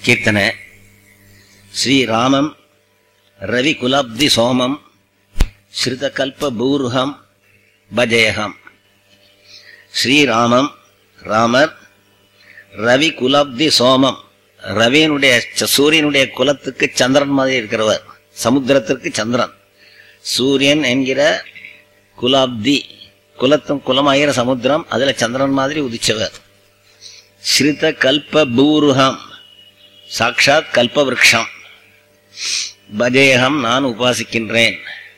கீர்த்தனை ஸ்ரீராமம் ரவிகுலப்தி சோமம் ஸ்ருதகல்பூருகம் பஜேகம் ஸ்ரீராமம் ராமர் ரவி குலப்தி சோமம் ரவியினுடைய ச- சூரியனுடைய குலத்துக்கு சந்திரன் மாதிரி இருக்கிறவர் சமுத்திரத்திற்கு சந்திரன் சூரியன் என்கிற குலாப்தி குலத்தும் குலமாகிற சமுத்திரம் அதுல சந்திரன் மாதிரி உதிச்சவர் ஸ்ருத கல்ப பூருகம் சாட்சாத் கல்ப விருட்சம் பஜேகம் நான் உபாசிக்கின்றேன்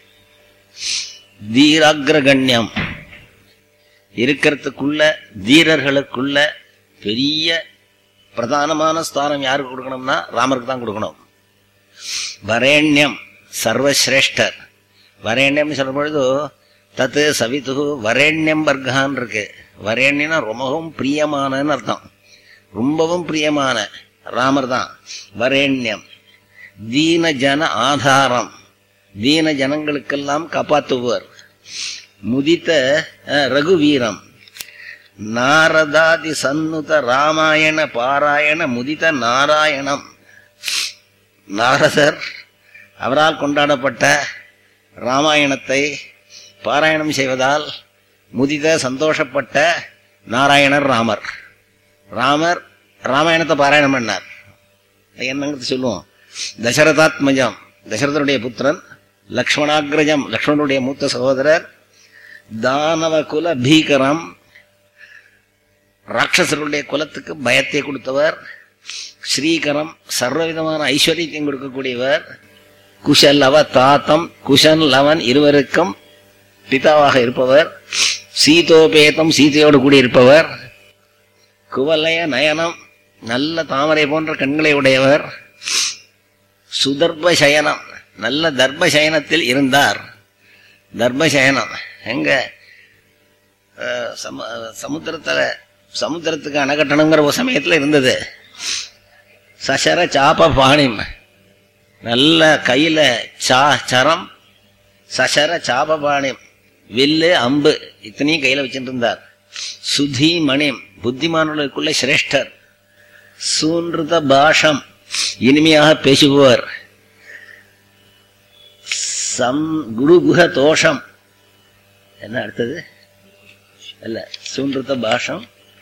தீராகிரகண்யம் இருக்கிறதுக்குள்ள தீரர்களுக்குள்ள பெரிய பிரதானமான ஸ்தானம் யாருக்கு கொடுக்கணும்னா ராமருக்கு தான் கொடுக்கணும் வரேண்யம் சர்வசிரேஷ்டர் வரேண்யம்னு சொல்லும் பொழுது தத்து சவித்து வரேண்யம் வர்க்கான் இருக்கு வரேண்யம்னா ரொம்பவும் பிரியமானன்னு அர்த்தம் ரொம்பவும் பிரியமான ராமர் தான் வரேண்யம் தீன ஜன ஆதாரம் தீன ஜனங்களுக்கெல்லாம் காப்பாற்றுவர் முதித்த அஹ், ரகுவீரம் நாரதாதி சன்னுத ராமாயண பாராயண முதித நாராயணம் நாரதர் அவரால் கொண்டாடப்பட்ட ராமாயணத்தை பாராயணம் செய்வதால் முதித சந்தோஷப்பட்ட நாராயணர் ராமர் ராமர் ராமாயணத்தை பாராயணம் பண்ணார் அது என்னங்கிறது சொல்லுவோம் தசரதாத்மஜம் தசரதனுடைய புத்திரன் லக்ஷ்மணாகிரஜம் லக்ஷ்மணனுடைய மூத்த சகோதரர் தானவ குல பீகரம் ராட்சசருடைய குலத்துக்கு பயத்தை கொடுத்தவர் ஸ்ரீகரம் சர்வவிதமான ஐஸ்வர்யத்தையும் கொடுக்கக்கூடியவர் குஷலவ தாத்தம் குஷன் லவன் இருவருக்கும் பிதாவாக இருப்பவர் சீதோபேதம் சீதையோடு கூடியிருப்பவர் குவலய நயனம் நல்ல தாமரை போன்ற கண்களை உடையவர் சுதர்ப சயனம் நல்ல தர்ப சயனத்தில் இருந்தார் தர்ப சயனம் எங்க அஹ், சம- சமுத்திரத்துல சமுத்திரத்துக்கு அணை கட்டணுங்கிற ஒரு சமயத்துல இருந்தது சசர சாப பாணிம் நல்ல கையில சா சரம் சசர சாபபாணிம் வில்லு அம்பு இத்தனையும் கையில வச்சுட்டு இருந்தார் சுதி மணிம் புத்திமானவர்களுக்குள்ள சிரேஷ்டர் சூன்றுத பாஷம் இனிமையாக பேசுபவர் சம் குருகுஹ தோஷம் என்ன அடுத்தது அல்ல சூன்றுத பாஷம்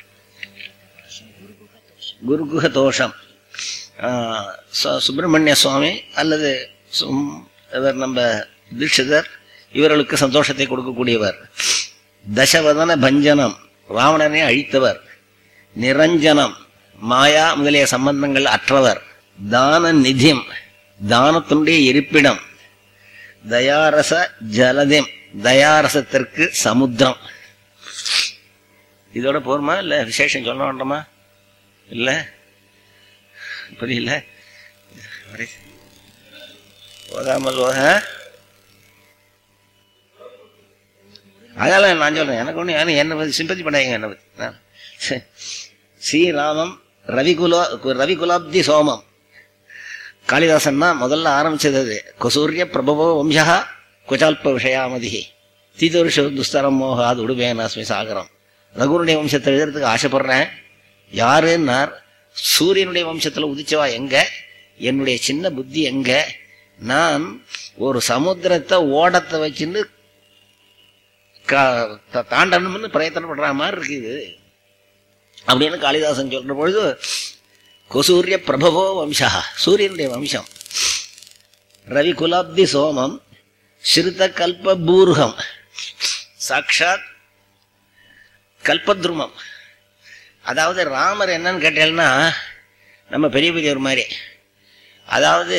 குருகுஹ தோஷம் ஆஹ், சு- சுப்பிரமணிய சுவாமி அல்லது சும்- இவர் நம்ம தீட்சிதர் இவர்களுக்கு சந்தோஷத்தை கொடுக்கக்கூடியவர் தசவதன பஞ்சனம் ராவணனை அழித்தவர் நிரஞ்சனம் மாயா முதலிய சம்பந்தங்கள் அற்றவர் தான நிதியம் தானத்தினுடைய இருப்பிடம் தயாரச ஜலதிம் தயாரசத்திற்கு சமுத்திரம் இதோட போருமா இல்ல விசேஷம் சொல்ல வேண்டாமா இல்ல புரியல ஒரே- போகாமல் போக அதெல்லாம் நான் சொல்றேன் எனக்கு ஒண்ணு யாரும் என்ன பத்தி சிம்பத்தி பண்ணாங்க என்ன பத்தி நான் சரி. ஸ்ரீராமம் ரவிகுலோ ரவிகுலாப்தி சோமம் காளிதாசன் தான் முதல்ல ஆரம்பிச்சது அது கொசூரிய பிரபவோ வம்சா குச்சால்ப விஷயாமதி தீதோருஷ துஸ்தரம் மோகாது உடுபேனாஸ்மி சாகரம் ரகுனுடைய வம்சத்தை எழுதுறதுக்கு ஆசைப்படுறேன் யாருன்னார் சூரியனுடைய வம்சத்துல உதிச்சவா எங்க என்னுடைய சின்ன புத்தி எங்க நான் ஒரு சமுத்திரத்தை ஓடத்தை வச்சுன்னு கா- த- தாண்டணும்னு பிரயத்தனம் பண்ற மாதிரி இருக்கு இது அப்படின்னு காளிதாசன் சொல்ற பொழுது கொசூரிய பிரபவோ வம்சா சூரியனுடைய வம்சம் ரவி குலாப்தி சோமம் ஸ்ருத கல்ப பூர்கம் சாட்சாத் கல்பத்ருமம் அதாவது ராமர் என்னன்னு கேட்டேன்னா நம்ம பெரிய பெரியவர் மாதிரி அதாவது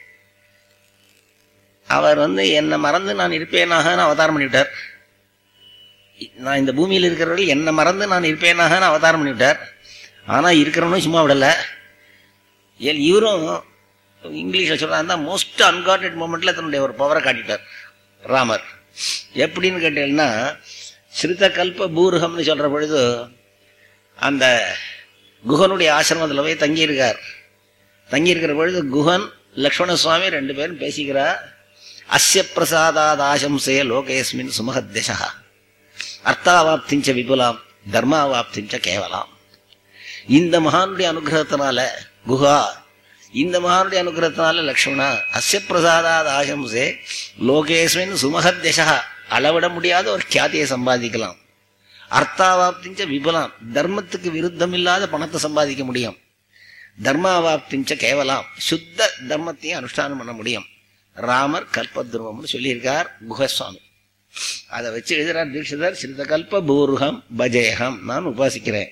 அவர் வந்து என்னை மறந்து நான் இருப்பேனாக அவதாரம் பண்ணிவிட்டார் நான் இந்த பூமியில் இருக்கிறவர்கள் என்னை மறந்து நான் இருப்பேனாக அவதாரம் பண்ணிவிட்டார் ஆனா இருக்கிறவனும் சும்மா விடல ஏன் இவரும் இங்கிலீஷ்ல சொல்றாங்க மோஸ்ட் அன்கார்டட் மூமெண்ட்ல தன்னுடைய ஒரு பவரை காட்டிட்டார் ராமர் எப்படின்னு கேட்டீங்கன்னா சிறுத கல்ப பூருகம்னு சொல்ற பொழுது அந்த குஹனுடைய ஆசிரமத்தில் போய் தங்கியிருக்கார் தங்கியிருக்கிற பொழுது குஹன் லக்ஷ்மண சுவாமி ரெண்டு பேரும் பேசிக்கிறார் அஸ்ய பிரசாதாத் ஆசம்சே லோகேஸ்மின் சுமகத்தேசா அர்த்தாவாப்திஞ்ச விபுலாம் தர்மாவாப்திஞ்ச கேவலாம் இந்த மகானுடைய அனுகிரகத்தினால குஹா இந்த மகானுடைய அனுகிரகத்தினால லக்ஷ்மணா அஸ்ய பிரசாதாத் ஆசம்சே லோகேஸ்மின் சுமகத் தசா அளவிட முடியாத ஒரு கியாதியை சம்பாதிக்கலாம் அர்த்தாவாப்திஞ்ச விபலாம் தர்மத்துக்கு விருத்தம் இல்லாத பணத்தை சம்பாதிக்க முடியும் தர்மாவாப்திஞ்ச கேவலாம் சுத்த தர்மத்தையும் அனுஷ்டானம் பண்ண முடியும் ராமர் கல்பத்ருவம்னு சொல்லியிருக்கார் குஹசுவாமி அதை வச்சு எழுதுறார் தீட்சிதர் சிறித கல்ப பூர்கம் பஜேகம் நான் உபாசிக்கிறேன்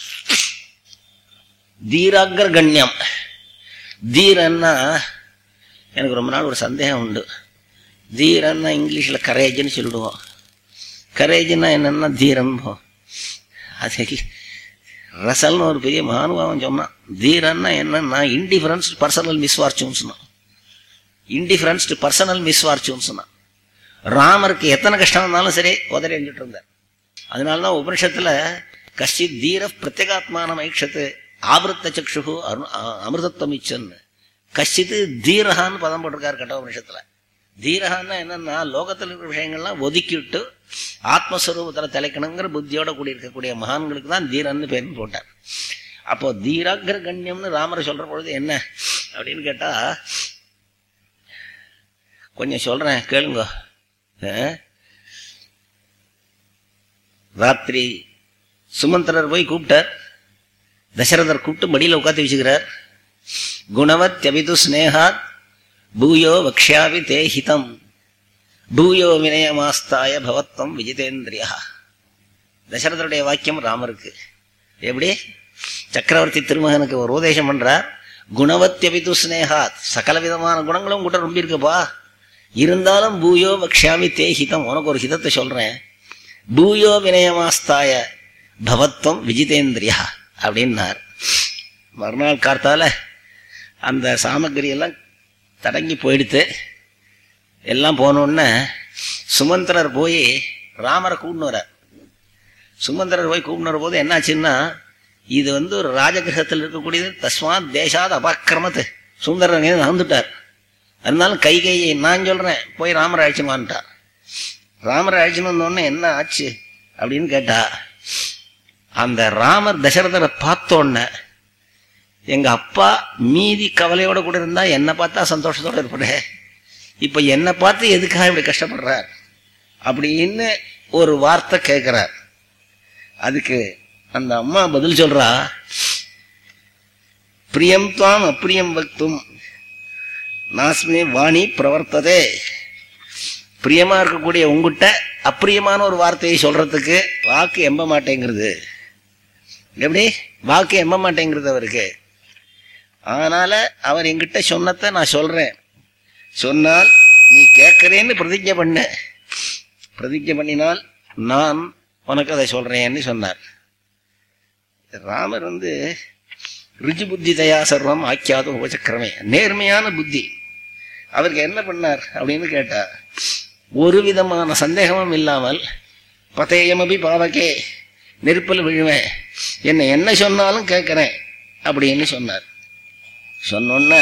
தீராக்ர கண்யம் தீரன்னா எனக்கு ரொம்ப நாள் ஒரு சந்தேகம் உண்டு தீரன்னா இங்கிலீஷில் கரேஜ்னு சொல்லிடுவோம் கரேஜ்னா என்னன்னா தீரன் அது ரசல்னு ஒரு பெரிய மகானுபாவம் சொன்னான் தீரன்னா என்னன்னா இன்டிஃபரன்ஸ் பர்சனல் மிஸ்வார்ச்சூன்ஸ்னா இன்டிஃபரன்ஸ் பர்சனல் மிஸ்வார்ச்சூன்ஸ்னா ராமருக்கு எத்தனை கஷ்டம் வந்தாலும் சரி உதறி எஞ்சிட்டு இருந்தார் அதனால தான் உபனிஷத்துல கஷ்டித் தீர பிரத்யேகாத்மான ஐக்ஷத்து ஆவருத்த சக்ஷு அரு அமிர்தத்வம் இச்சன்னு கஷ்டித்து தீரகான்னு பதம் போட்டிருக்காரு கட்டோபனிஷத்துல தீரகான்னா என்னன்னா லோகத்தில் இருக்கிற விஷயங்கள்லாம் ஒதுக்கிவிட்டு ஆத்மஸ்வரூபத்தில் தலைக்கணுங்கிற புத்தியோட கூடி இருக்கக்கூடிய மகான்களுக்கு தான் தீரன்னு பேர்னு போட்டார் அப்போ தீராகிர கண்யம்னு ராமரை சொல்ற பொழுது என்ன அப்படின்னு கேட்டா கொஞ்சம் சொல்றேன் கேளுங்க ராத்திரி சுமந்திரர் போய் கூப்பிட்டார் தசரதர் கூப்பிட்டு மடியில் உட்காந்து வச்சுக்கிறார் குணவத் அபிது ஸ்னேகாத் பூயோ வக்ஷாவி தே ஹிதம் பூயோ வினயமாஸ்தாய பவத்வம் விஜிதேந்திரியா தசரதருடைய வாக்கியம் ராமருக்கு எப்படி சக்கரவர்த்தி திருமகனுக்கு ஒரு உபதேசம் பண்றார் குணவத்யபிது ஸ்னேகாத் சகல விதமான குணங்களும் கூட ரொம்ப இருக்குப்பா இருந்தாலும் பூயோ வக்ஷாமி தே ஹிதம் உனக்கு ஒரு ஹிதத்தை சொல்றேன் பூயோ வினயமாஸ்தாய பவத்வம் விஜிதேந்திரியா அப்படின்னார் மறுநாள் கார்த்தால அந்த சாமகிரி எல்லாம் தடங்கி போயிடுத்து எல்லாம் போனோடனே சுமந்திரர் போய் ராமரை கூப்பிட்டு வர சுமந்திரர் போய் கூப்பிட்டு போது என்னாச்சுன்னா இது வந்து ஒரு ராஜகிரகத்தில் இருக்கக்கூடியது தஸ்மாத் தேசாத் அபாக்கிரமத்து சுந்தரர் நகர்ந்துட்டார் அதனால கை கையை நான் சொல்றேன் போய் ராமரை அழைச்சுன்னு வந்துட்டார் ராமரை அழைச்சுன்னு வந்தோடனே என்ன ஆச்சு அப்படின்னு கேட்டா அந்த ராமர் தசரதரை பார்த்தோன்ன எங்க அப்பா மீதி கவலையோட கூட இருந்தா என்னை பார்த்தா சந்தோஷத்தோட இருப்படே இப்ப என்னை பார்த்து எதுக்காக இப்படி கஷ்டப்படுறார் அப்படின்னு ஒரு வார்த்தை கேட்கிறார் அதுக்கு அந்த அம்மா பதில் சொல்றா பிரியம் துவாம் அப்பிரியம் வக்தும் நாஸ்மே வாணி பிரவர்த்ததே பிரியமா இருக்கக்கூடிய உங்ககிட்ட அப்பிரியமான ஒரு வார்த்தையை சொல்றதுக்கு வாக்கு எம்ப மாட்டேங்கிறது எப்படி வாக்கு எம்ப மாட்டேங்கிறது அவருக்கு அதனால அவர் என்கிட்ட சொன்னதை நான் சொல்றேன் சொன்னால் நீ கேட்கறேன்னு பிரதிஜை பண்ண பிரதிஜை பண்ணினால் நான் உனக்கு அதை சொல்றேன்னு சொன்னார் ராமர் வந்து ருஜி புத்தி தயா சர்வம் ஆக்கியாதும் உபசக்கிரமே நேர்மையான புத்தி அவருக்கு என்ன பண்ணார் அப்படின்னு கேட்டா ஒரு விதமான சந்தேகமும் இல்லாமல் பதேயமபி பாவகே நெருப்பில் விழுவேன் என்ன என்ன சொன்னாலும் கேட்கிறேன் அப்படின்னு சொன்னார் சொன்னோன்ன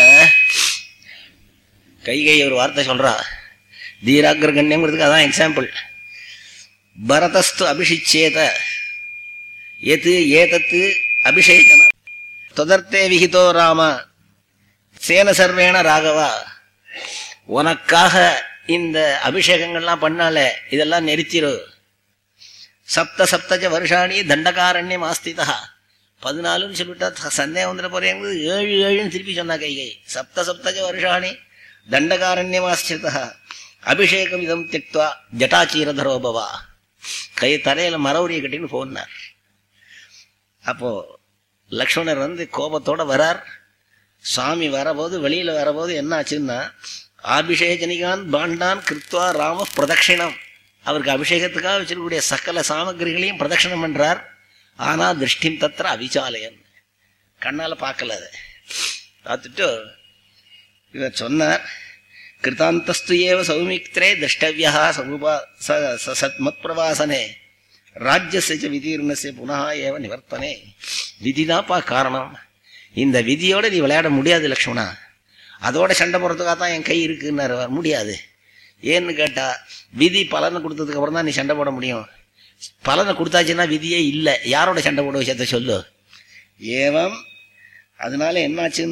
கைகை ஒரு வார்த்தை சொல்றா தீராகிர கண்ணியங்கிறதுக்கு அதான் எக்ஸாம்பிள் பரதஸ்து அபிஷிச்சேத எது ஏதத்து அபிஷேகனம் தொதர்த்தே விகிதோ ராம சேன சர்வேண ராகவா உனக்காக இந்த அபிஷேகங்கள்லாம் பண்ணால இதெல்லாம் நிறுத்திரு சப்த சப்தஜ வருஷாணி தண்டகாரண்யம் ஆஸ்திதா பதினாலுன்னு சொல்லிவிட்டா சந்தேகம் வந்துட போறேங்கிறது ஏழு ஏழுன்னு திருப்பி சொன்னா கைகை சப்த சப்தஜ வருஷாணி தண்டகாரண்யம் ஆஸ்திதா அபிஷேகம் இதம் திக்வா ஜட்டாச்சீரதரோபவா கை தலையில மரவுரிய கட்டின்னு போனார் அப்போ லக்ஷ்மணர் வந்து கோபத்தோட வரார் சுவாமி வரபோது வெளியில வரபோது என்ன ஆச்சுன்னா அபிஷேகனிகான் பாண்டான் கிருத்வா ராம பிரதட்சிணம் அவருக்கு அபிஷேகத்துக்காக வச்சிருக்கக்கூடிய சகல சாமகிரிகளையும் பிரதட்சிணம் பண்றார் ஆனா திருஷ்டிம் தத்திர அவிச்சாலயன் கண்ணால பார்க்கல அதை பார்த்துட்டு இவர் சொன்னார் கிருதாந்தஸ்து ஏவ சௌமிக்திரே திரஷ்டவியா சமுபா சத் மத்பிரவாசனே ராஜ்யச விதீர்ணசே புனः ஏவ நிவர்த்தனே விதிதான்ப்பா காரணம் இந்த விதியோட நீ விளையாட முடியாது லக்ஷ்மணா அதோட சண்டை போடுறதுக்காக தான் என் கை இருக்குன்னாரு முடியாது ஏன்னு கேட்டா விதி பலனை கொடுத்ததுக்கு அப்புறம் தான் நீ சண்டை போட முடியும் பலனை கொடுத்தாச்சுன்னா விதியே இல்லை யாரோட சண்டை போட விஷயத்த சொல்லு ஏவம் அதனால என்னாச்சுன்னா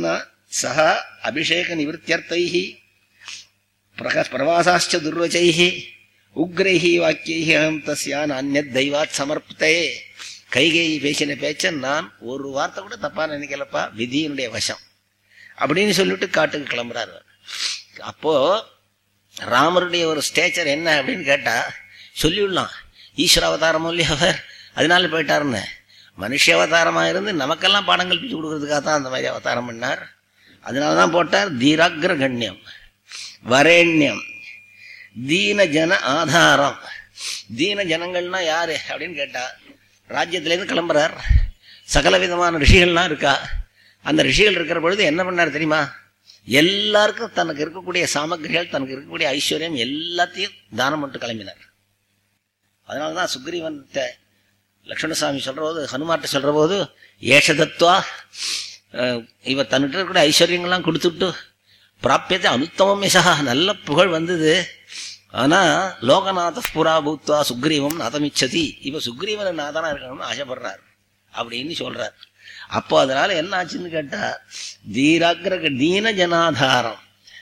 சக அபிஷேக நிவத்தியர்த்தைஹி பிரக பிரவாசாச்ச துர்வச்சைஹி உக்ரைஹி வாக்கியைஹி அகம் தஸ்யா நானியத் தெய்வாத் சமர்ப்பித்தே கைகேயி பேசின பேச்ச நான் ஒரு வார்த்தை கூட தப்பா நினைக்கலப்பா விதியினுடைய வசம் அப்படின்னு சொல்லிட்டு காட்டுக்கு கிளம்புறாரு அப்போ ராமருடைய ஒரு ஸ்டேச்சர் என்ன அப்படின்னு கேட்டா சொல்லிவிடலாம் ஈஸ்வர அவதாரமும் இல்லையா அவர் அதனால போயிட்டாருன்னு மனுஷ அவதாரமா இருந்து நமக்கெல்லாம் பாடம் கல்பிச்சு கொடுக்கறதுக்காக தான் அந்த மாதிரி அவதாரம் பண்ணார் அதனாலதான் போட்டார் தீராக்ர கண்ணியம் வரேண்யம் தீன ஜன ஆதாரம் தீன ஜனங்கள்னா யாரு அப்படின்னு கேட்டா ராஜ்யத்திலேருந்து கிளம்புறார் சகல விதமான ரிஷிகள்லாம் இருக்கா அந்த ரிஷிகள் இருக்கிற பொழுது என்ன பண்ணார் தெரியுமா எல்லாருக்கும் தனக்கு இருக்கக்கூடிய சாமகிரிகள் தனக்கு இருக்கக்கூடிய ஐஸ்வர்யம் எல்லாத்தையும் தானம் பண்ணிட்டு கிளம்பினார் அதனாலதான் சுக்ரீவன் லக்ஷ்மணசாமி சொல்ற போது ஹனுமார்ட்ட சொல்ற போது ஏஷ தத்துவா அஹ், இவ தன்னிட்ட இருக்கக்கூடிய ஐஸ்வர்யங்கள்லாம் கொடுத்துட்டு பிராப்பியத்தை அனுத்தமம் யசா நல்ல புகழ் வந்தது ஆனா லோகநாத புரா பூத்வா சுக்ரீவம் நதமிச்சதி இவ சுக்ரீவன் நாதனா இருக்கணும்னு ஆசைப்படுறார் அப்படின்னு சொல்றார் அப்போ அதனால என்ன ஆச்சுன்னு கேட்டா தீராகிர தீன ஜனாதாரம்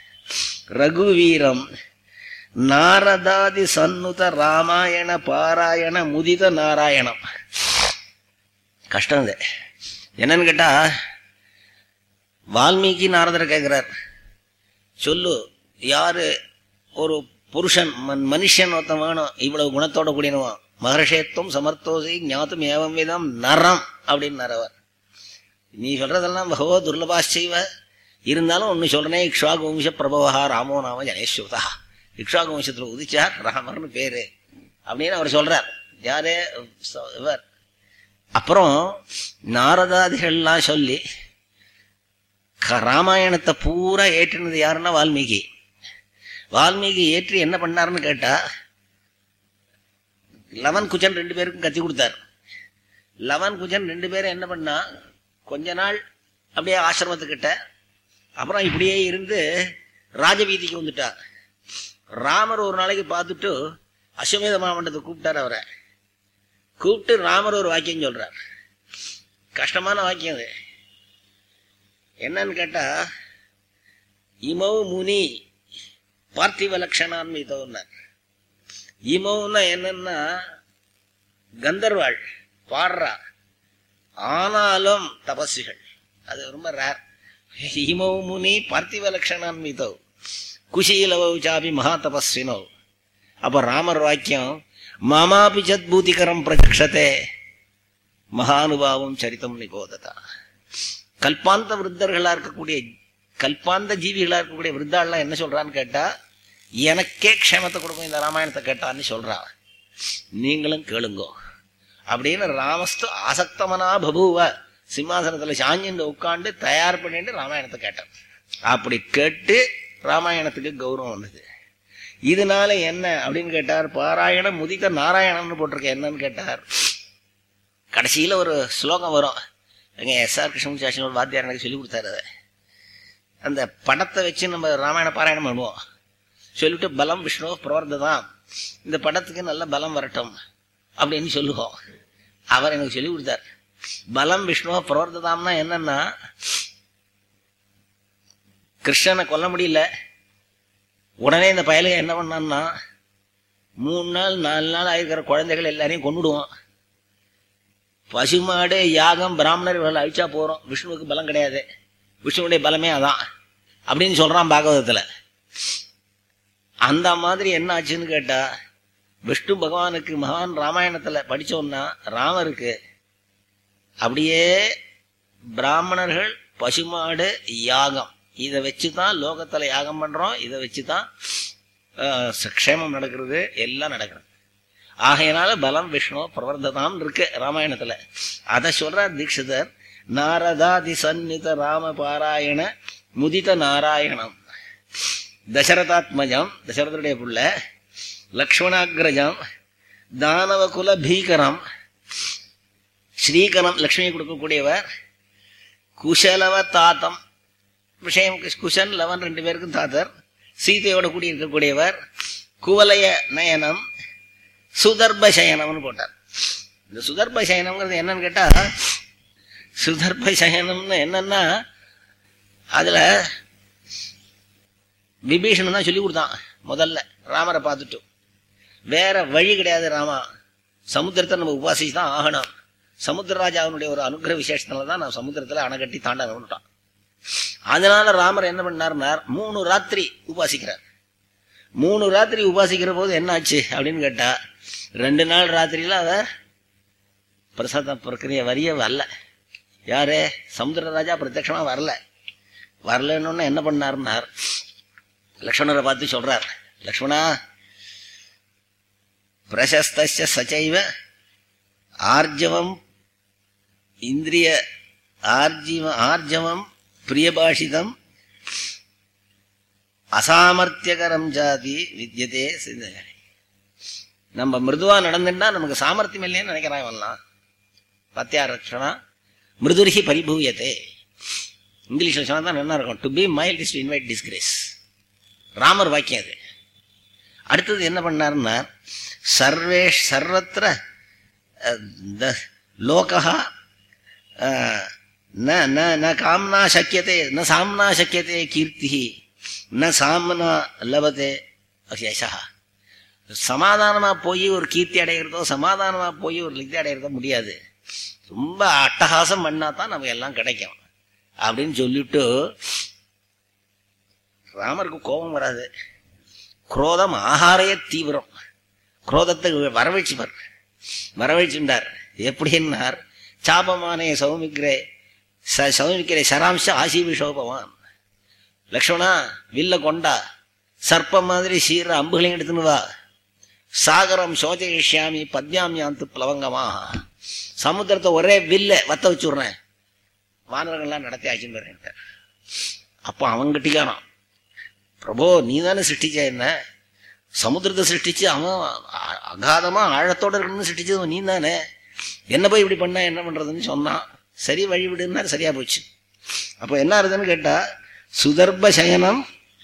ரகுவீரம் நாரதாதி சன்னுத ராமாயண பாராயண முதித நாராயணம் கஷ்டம் இது என்னன்னு கேட்டா வால்மீகி நாரதர் கேட்கிறார் சொல்லு யாரு ஒரு புருஷன் மன் மனுஷன் ஒருத்தன் வேணும் இவ்வளவு குணத்தோட கூடியவன் மகர்ஷேத்துவம் சமர்த்தோசி ஞாத்தும் ஏவம் விதம் நரம் அப்படின்னு அவர் நீ சொல்றதெல்லாம் பகவோ துர்லபாச்சைவ இருந்தாலும் ஒன்று சொல்றேன் இக்ஷாகு வம்ச பிரபவா ராமோ நாம ஜனேஸ்வதா இக்ஷாகு வம்சத்துல உதிச்சார் ராமர்னு பேரு அப்படின்னு அவர் சொல்றார் யாரு ச- இவர் அப்புறம் நாரதாதிகள்லாம் சொல்லி க- ராமாயணத்தை பூரா ஏற்றினது யாருன்னா வால்மீகி வால்மீகி ஏற்றி என்ன பண்ணாருன்னு கேட்டா லவன் குஜன் ரெண்டு பேருக்கும் கத்தி கொடுத்தார் லவன் குஜன் ரெண்டு பேரும் என்ன பண்ணா கொஞ்ச நாள் அப்படியே ஆசிரமத்துக்கிட்ட அப்புறம் இப்படியே இருந்து ராஜவீதிக்கு வந்துட்டா ராமர் ஒரு நாளைக்கு பார்த்துட்டு அஸ்வமேத மாமண்டத்தை கூப்பிட்டார் அவரை கூப்பிட்டு ராமர் ஒரு வாக்கியம் சொல்றார் கஷ்டமான வாக்கியம் அது என்னன்னு கேட்டா இமௌ முனி பார்த்திவ லட்சணான் மீதவுன்னார் இமௌன்னா என்னன்னா கந்தர்வாள் பாடுறா ஆனாலும் தபஸ்விகள் அது ரொம்ப ரேர் இமௌ முனி பார்த்திவ லட்சணான் மீதோ குஷீலவௌ சாபி மகா தபஸ்வினோ அப்ப ராமர் வாக்கியம் மாமாபி சத்பூதிகரம் பிரச்சக்ஷதே மகானுபாவம் சரித்தம் நிபோததா கல்பாந்த விருத்தர்களா இருக்கக்கூடிய கல்பாந்த ஜீவிகளா இருக்கக்கூடிய விருத்தாள்லாம் என்ன சொல்றான்னு கேட்டா எனக்கே க்ஷேமத்தை கொடுக்கும் இந்த ராமாயணத்தை கேட்டான்னு சொல்றா நீங்களும் கேளுங்கோ அப்படின்னு ராமஸ்து ஆசக்தமனா பபுவ சிம்மாசனத்துல சாஞ்சின்னு உட்காந்து தயார் பண்ணிட்டு ராமாயணத்தை கேட்டார் அப்படி கேட்டு ராமாயணத்துக்கு கௌரவம் வந்தது இதனால என்ன அப்படின்னு கேட்டார் பாராயணம் முதித்த நாராயணம்னு போட்டிருக்க என்னன்னு கேட்டார் கடைசியில ஒரு ஸ்லோகம் வரும் எங்க எஸ் ஆர் கிருஷ்ணன் ஒரு வாத்தியார் எனக்கு சொல்லி கொடுத்தாரு அதை அந்த படத்தை வச்சு நம்ம ராமாயண பாராயணம் பண்ணுவோம் சொல்லிட்டு பலம் விஷ்ணு பிரவர்த்ததான் இந்த படத்துக்கு நல்ல பலம் வரட்டும் அப்படின்னு சொல்லுவோம் அவர் எனக்கு சொல்லி கொடுத்தார் பலம் விஷ்ணு பிரவர்த்ததாம்னா என்னன்னா கிருஷ்ணனை கொல்ல முடியல உடனே இந்த பயலுக என்ன பண்ணான்னா மூணு நாள் நாலு நாள் ஆயிருக்கிற குழந்தைகள் எல்லாரையும் கொண்டுடுவோம் பசுமாடு யாகம் பிராமணர் இவர்கள் அழிச்சா போறோம் விஷ்ணுவுக்கு பலம் கிடையாது விஷ்ணுவுடைய பலமே அதான் அப்படின்னு சொல்றான் பாகவதத்துல அந்த மாதிரி என்ன ஆச்சுன்னு கேட்டா விஷ்ணு பகவானுக்கு மகான் ராமாயணத்துல படிச்சோம்னா ராமருக்கு அப்படியே பிராமணர்கள் பசுமாடு யாகம் இதை வச்சுதான் லோகத்துல யாகம் பண்றோம் இதை வச்சுதான் ஆஹ், க்ஷேமம் நடக்கிறது எல்லாம் நடக்கிறது ஆகையினால பலம் விஷ்ணு பிரவர்த்ததாம் இருக்கு ராமாயணத்துல அத சொல்றார் தீட்சிதர் நாரதாதி சந்நித ராம பாராயண முதித நாராயணம் தசரதாத்மஜம் தசரதனுடைய புள்ள லக்ஷ்மணாகிரஜம் தானவகுல பீகரம் ஸ்ரீகரம் லக்ஷ்மி கொடுக்கக்கூடியவர் குஷலவ தாத்தம் விஷயம் குஷன் லவன் ரெண்டு பேருக்கும் தாத்தர் சீதையோட கூடி இருக்கக்கூடியவர் குவலய நயனம் சுதர்ப சயனம்னு போட்டார் இந்த சுதர்ப சயனம்ங்கிறது என்னன்னு கேட்டா சுதர்ப சயனம்னு என்னன்னா அதுல விபீஷணன் தான் சொல்லி கொடுத்தான் முதல்ல ராமரை பார்த்துட்டு வேற வழி கிடையாது ராமா சமுத்திரத்தை நம்ம உபாசிச்சு தான் ஆகணும் சமுத்திரராஜாவினுடைய ஒரு அனுகிரக விசேஷத்தினால தான் நான் சமுத்திரத்துல அணை கட்டி தாண்டணும்ட்டான் அதனால ராமர் என்ன பண்ணார்னார் மூணு ராத்திரி உபாசிக்கிறார் மூணு ராத்திரி உபாசிக்கிற போது என்ன ஆச்சு அப்படின்னு கேட்டா ரெண்டு நாள் ராத்திரியில அத பிரசாத பிரக்கிரிய வரிய வரல யாரு சமுத்திரராஜா பிரத்யட்சமா வரல வரலன்னு என்ன பண்ணாருன்னார் லக்ஷ்மணரை பார்த்து சொல்றார் லக்ஷ்மணா பிரசஸ்த சச்சைவ ஆர்ஜவம் இந்திரிய ஆர்ஜிவ ஆர்ஜவம் பிரியபாஷிதம் அசாமர்த்தியகரம் ஜாதி வித்தியதே சிந்த நம்ம மிருதுவா நடந்துட்டா நமக்கு சாமர்த்தியம் இல்லைன்னு நினைக்கிறான் இவன்லாம் பத்தியா ரட்சணா மிருதுரிகி பரிபூயத்தே இங்கிலீஷ்ல சொன்னா தான் என்ன இருக்கும் to be mild is to invite disgrace Ramar வாக்கியம் அது அடுத்தது என்ன பண்ணாருன்னா சர்வேஷ் சர்வத்திர அஹ், த- லோகா அஹ், ந ந ந காம்னா சக்கியதே ந சாம்னா சக்கியதே கீர்த்தி ந சாம்னா லபதே யசா சமாதானமா போய் ஒரு கீர்த்தி அடைகிறதோ சமாதானமா போய் ஒரு லித்தி அடைகிறதோ முடியாது ரொம்ப அட்டகாசம் பண்ணா தான் நமக்கு எல்லாம் கிடைக்கும் அப்படின்னு சொல்லிட்டு ராமருக்கு கோபம் வராது குரோதம் ஆகாரைய தீவிரம் குரோதத்தை வரவழைச்சுப்பார் வரவழைச்சுட்டார் எப்படின்னார் சாபமானே சௌமிக்கிறே ச சௌமிக்கிறே சராம்ச ஆசீவி சோபவான் லக்ஷ்மணா வில்ல கொண்டா சர்ப்பம் மாதிரி சீர அம்புகளையும் எடுத்துன்னு வா சாகரம் சோஜயிஷ்யாமி பத்யாமியாந்து பிளவங்கமாக சமுத்திரத்தை ஒரே வில்ல வத்த வச்சுடுறேன் வானரங்கள்லாம் நடத்தி ஆச்சுன்னு வரேன் அப்போ அவன் கட்டிக்கானான் பிரபோ நீ தானே சிருஷ்டிச்ச என்ன சமுத்திரத்தை சிருஷ்டிச்சு அவன் அ- அகாதமா ஆழத்தோட இருக்கணும்னு சிருஷ்டிச்சது நீ தானே என்ன போய் இப்படி பண்ணா என்ன பண்றதுன்னு சொன்னான் சரி வழி விடுன்னா சரியா போச்சு அப்போ என்ன ஆகுதுன்னு கேட்டா சுதர்ப சயனம்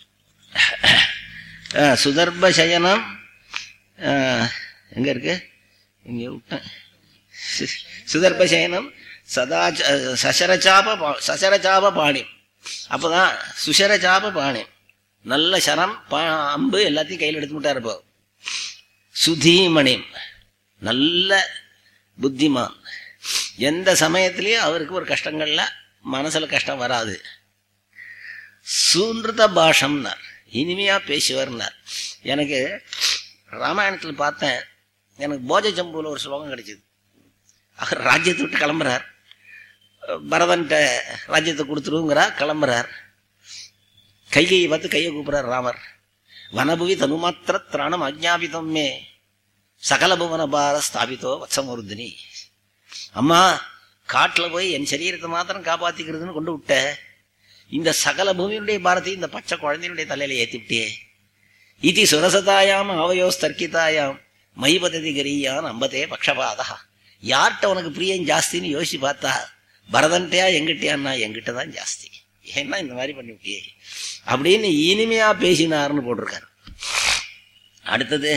அஹ், சுதர்ப சயனம் அஹ், எங்க இருக்கு இங்க விட்டேன் சு- சுதர்ப சயனம் சதா சசரச்சாப பா- சசரச்சாப பாணி அப்பதான் சுசரச்சாப பாணி நல்ல சரம் பா அம்பு எல்லாத்தையும் கையில் எடுத்துக்கிட்டாரு இப்போ சுதீமணி நல்ல புத்திமான் எந்த சமயத்திலையும் அவருக்கு ஒரு கஷ்டங்கள்ல மனசுல கஷ்டம் வராது சூன்றுத பாஷம்னார் இனிமையா பேசுவார்னார் எனக்கு ராமாயணத்துல பார்த்தேன் எனக்கு போஜ ஜம்புல ஒரு ஸ்லோகம் கிடைச்சது அவர் ராஜ்யத்தை விட்டு கிளம்புறார் பரதன்ட்ட ராஜ்யத்தை கொடுத்துருங்கிறா கிளம்புறார் கைகையை பார்த்து கையை கூப்பிடுறார் ராமர் வனபுவி தனுமாத்திர திராணம் அஜ்ஞாபிதம் மே சகல புவன பார ஸ்தாபித்தோ வத்சமூர்தினி அம்மா காட்டுல போய் என் சரீரத்தை மாத்திரம் காப்பாத்திக்கிறதுன்னு கொண்டு விட்ட இந்த சகல பூமியினுடைய பாரத்தை இந்த பச்சை குழந்தையினுடைய தலையில ஏத்தி விட்டியே இதி சுரசதாயாம் அவயோஸ் தர்க்கிதாயாம் மைபததி கரியான் அம்பதே பக்ஷபாதா யார்கிட்ட உனக்கு பிரியம் ஜாஸ்தின்னு யோசிச்சு பார்த்தா பரதன்ட்டையா எங்கிட்டயான்னா எங்கிட்ட தான் ஜாஸ்தி ஏன்னா இந்த மாதிரி பண்ணி விட்டியே அப்படின்னு இனிமையா பேசினார்னு போட்டிருக்காரு அடுத்தது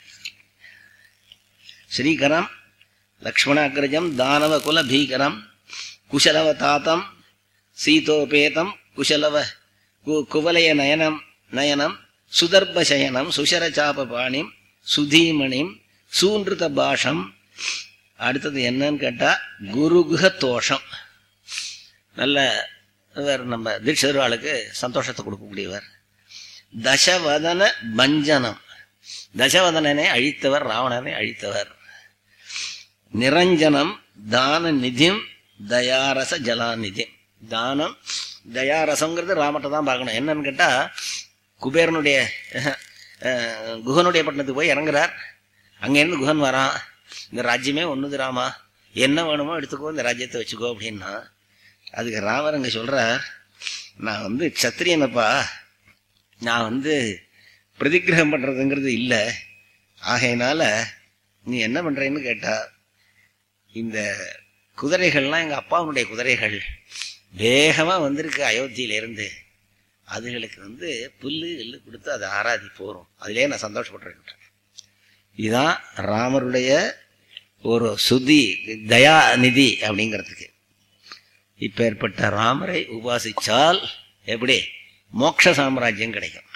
ஸ்ரீகரம் லக்ஷ்மணாகிரஜம் தானவ குல பீகரம் குஷலவ தாத்தம் சீதோபேதம் குஷலவ கு குவலய நயனம் நயனம் சுதர்ப சயனம் சுஷரச்சாப பாணிம் சுதீமணிம் சூன்றுத பாஷம் அடுத்தது என்னன்னு கேட்டா குருகுக தோஷம் நல்ல இவர் நம்ம தீட்சருவாளுக்கு சந்தோஷத்தை கொடுக்கக்கூடியவர் தசவதன பஞ்சனம் தசவதனனை அழித்தவர் ராவணனை அழித்தவர் நிரஞ்சனம் தான நிதிம் தயாரச ஜலாநிதி தானம் தயாரசங்கிறது ராமட்ட தான் பார்க்கணும் என்னன்னு கேட்டா குபேரனுடைய அஹ், குஹனுடைய பட்டணத்துக்கு போய் இறங்குறார் அங்கேருந்து குஹன் வரான் இந்த ராஜ்யமே ஒண்ணுது ராமா என்ன வேணுமோ எடுத்துக்கோ இந்த ராஜ்யத்தை வச்சுக்கோ அப்படின்னா அதுக்கு ராமர் அங்க சொல்றார் நான் வந்து க்ஷத்திரியனப்பா நான் வந்து பிரதிகிரகம் பண்றதுங்கிறது இல்லை ஆகையினால நீ என்ன பண்றேன்னு கேட்டா இந்த குதிரைகள்லாம் எங்க அப்பாவுடைய குதிரைகள் வேகமா வந்திருக்கு அயோத்தியில இருந்து அதுகளுக்கு வந்து புல்லு எள்ளு கொடுத்து அதை ஆராதி போறோம் அதிலே நான் சந்தோஷப்பட்டிருக்கேன் இதுதான் ராமருடைய ஒரு சுதி தயா நிதி அப்படிங்கிறதுக்கு இப்பேற்பட்ட ராமரை உபாசிச்சால் எப்படி மோட்ச சாம்ராஜ்யம் கிடைக்கும்